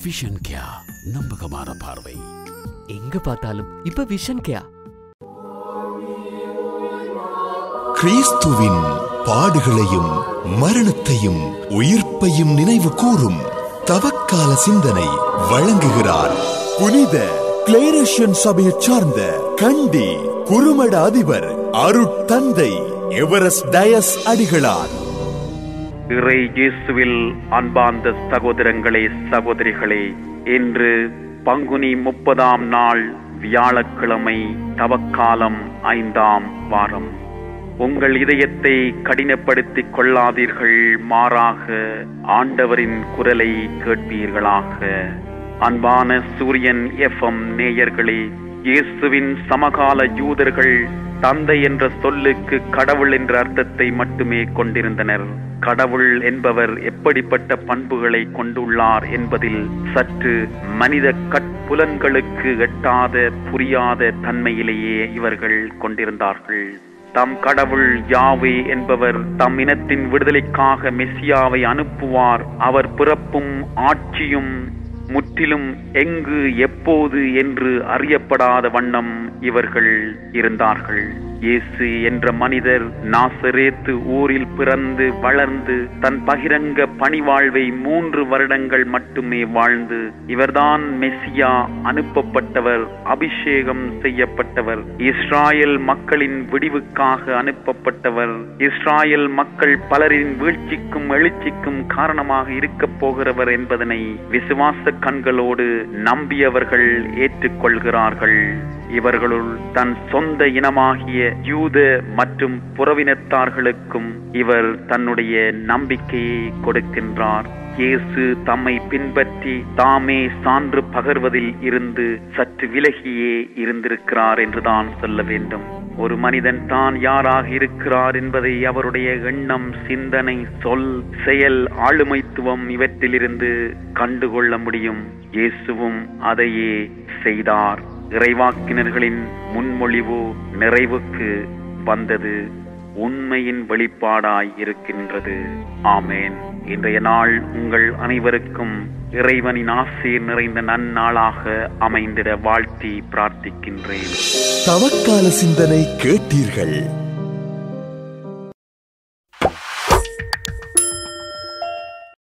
vision கியா நம்பகமான பார்வை எங்க பார்த்தாலும் இப்ப விஷன் கேயா கிறிஸ்துவின் பாடுகளையும் மரணத்தையும் உயிர்ப்பையும் நினைவு கூறும் தவக்கால சிந்தனை வழங்குகிறார் புனித கிளேரேஷியன் சபையைச் சார்ந்த கண்டி குருமட அதிபர் அருட்தந்தை எவரஸ் டயஸ் அடிகளார் இறை இயேசுவில் அன்பார்ந்த சகோதரங்களே சகோதரிகளே இன்று பங்குனி முப்பதாம் நாள் வியாழக்கிழமை தவக்காலம் ஐந்தாம் வாரம் உங்கள் இதயத்தை கடினப்படுத்திக் கொள்ளாதீர்கள் மாறாக ஆண்டவரின் குரலை கேட்பீர்களாக அன்பான சூரியன் எஃப்எம் நேயர்களே இயேசுவின் சமகால யூதர்கள் தந்தை என்ற சொல்லுக்கு கடவுள் என்ற அர்த்தத்தை மட்டுமே கொண்டிருந்தனர் கடவுள் என்பவர் எப்படிப்பட்ட பண்புகளை கொண்டுள்ளார் என்பதில் சற்று மனித கட்புலன்களுக்கு எட்டாத புரியாத தன்மையிலேயே இவர்கள் கொண்டிருந்தார்கள் தம் கடவுள் யாவே என்பவர் தம் இனத்தின் விடுதலைக்காக மெஸ்ஸியாவை அனுப்புவார் அவர் பிறப்பும் ஆட்சியும் முற்றிலும் எங்கு எப்போது என்று அறியப்படாத வண்ணம் இவர்கள் இருந்தார்கள் இயேசு என்ற மனிதர் நாசரேத்து ஊரில் பிறந்து வளர்ந்து தன் பகிரங்க பணிவாழ்வை மூன்று வருடங்கள் மட்டுமே வாழ்ந்து இவர்தான் மெஸ்ஸியா அனுப்பப்பட்டவர் அபிஷேகம் செய்யப்பட்டவர் இஸ்ராயல் மக்களின் விடிவுக்காக அனுப்பப்பட்டவர் இஸ்ராயல் மக்கள் பலரின் வீழ்ச்சிக்கும் எழுச்சிக்கும் காரணமாக இருக்கப் போகிறவர் என்பதனை விசுவாச கண்களோடு நம்பியவர்கள் ஏற்றுக்கொள்கிறார்கள் இவர்களுள் தன் சொந்த இனமாகிய யூத மற்றும் புறவினத்தார்களுக்கும் இவர் தன்னுடைய நம்பிக்கையை கொடுக்கின்றார் இயேசு தம்மை பின்பற்றி தாமே சான்று பகர்வதில் இருந்து சற்று விலகியே இருந்திருக்கிறார் என்றுதான் சொல்ல வேண்டும் ஒரு மனிதன் தான் யாராக இருக்கிறார் என்பதை அவருடைய எண்ணம் சிந்தனை சொல் செயல் ஆளுமைத்துவம் இவற்றிலிருந்து கண்டுகொள்ள முடியும் இயேசுவும் அதையே செய்தார் இறைவாக்கினர்களின் முன்மொழிவு நிறைவுக்கு வந்தது உண்மையின் வெளிப்பாடாய் இருக்கின்றது ஆமேன் இன்றைய நாள் உங்கள் அனைவருக்கும் இறைவனின் ஆசீர் நிறைந்த நன்னாளாக அமைந்திட வாழ்த்தி பிரார்த்திக்கின்றேன் தவக்கால சிந்தனை கேட்டீர்கள்